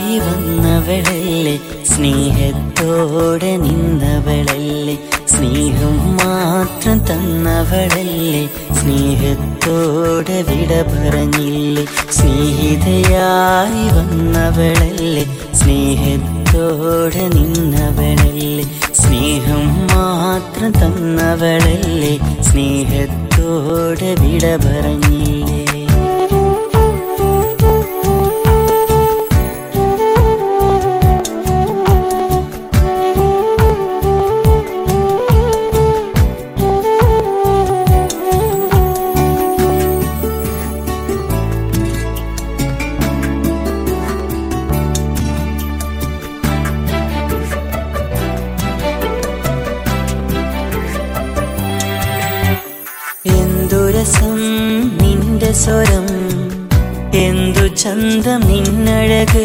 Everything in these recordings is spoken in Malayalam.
സ്നേഹിതയായി വന്നവളല്ലേ സ്നേഹത്തോടെ നിന്നവളല്ലേ സ്നേഹം മാത്രം തന്നവളല്ലേ സ്നേഹത്തോടെ വിട പറഞ്ഞില്ലേ സ്നേഹിതയായി വന്നവളല്ലേ സ്നേഹത്തോടെ നിന്നവളല്ലേ സ്നേഹം മാത്രം തന്നവളല്ലേ സ്നേഹത്തോടെ വിട പറഞ്ഞില്ലേ എന്തു രസം നിന്റെ സ്വരം എന്തു ചന്തം നിന്നഴക്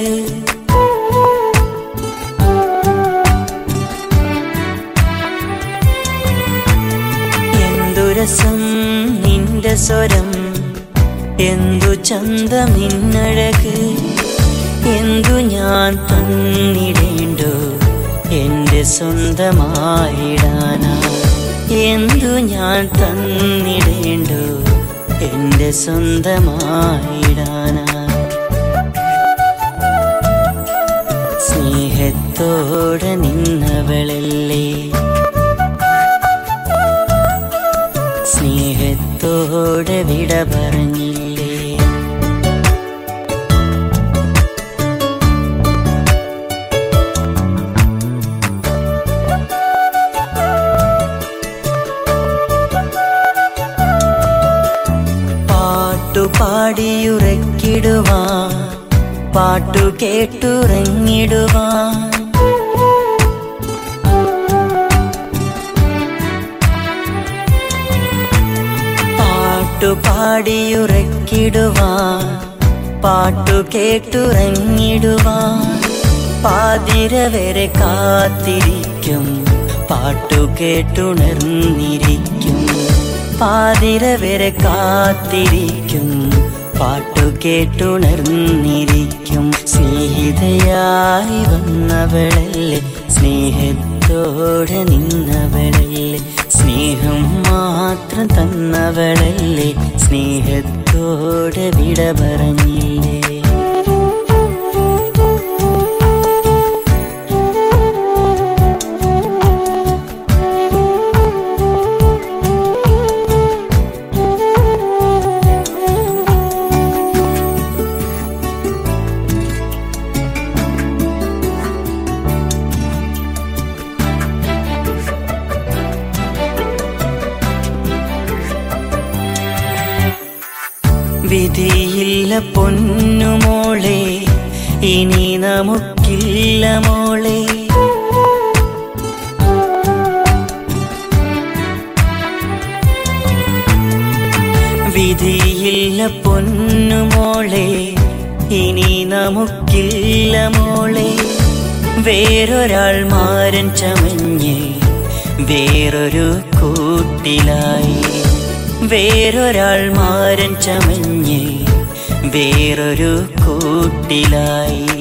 എന്തു രസം നിന്റെ സ്വരം എന്തു ചന്തം നിന്നഴക് എന്തു ഞാൻ തന്നിടേണ്ടോ എന്റെ സ്വന്തമായിടാനാ എന്തു ഞാൻ തന്നിടേണ്ടോ എന്റെ സ്വന്തമായിടാനാ സ്നേഹത്തോടെ നിന്നവളല്ലേ സ്നേഹത്തോടെ വിട പറഞ്ഞില്ലേ പാട്ടു പാടിയുറക്കിടുവാൻ പാട്ടു കേട്ടുറങ്ങിടുവാൻ പാട്ടു പാടിയുറക്കിടുവാൻ പാട്ടു കേട്ടുറങ്ങിടുവാൻ പാതിര വരെ കാത്തിരിക്കും പാട്ടു കേട്ടുണർന്നിരിക്കും പാതിര വരെ കാത്തിരിക്കും പാട്ടു കേട്ടുണർന്നിരിക്കും സ്നേഹിതയായി വന്നവളല്ലേ സ്നേഹത്തോടെ നിന്നവളല്ലേ സ്നേഹം മാത്രം തന്നവളല്ലേ സ്നേഹത്തോടെ വിട പറഞ്ഞില്ലേ വിധിയില്ല പൊന്നുമോളെ ഇനി നമുക്കില്ല മോളെ വിധിയില്ല പൊന്നുമോളെ ഇനി നമുക്കില്ല മോളെ വേറൊരാൾ മാരൻ ചമഞ്ഞ് വേറൊരു കൂട്ടിലായി വേറൊരാൾ മാരൻ ചമഞ്ഞ് വേറൊരു കൂട്ടിലായി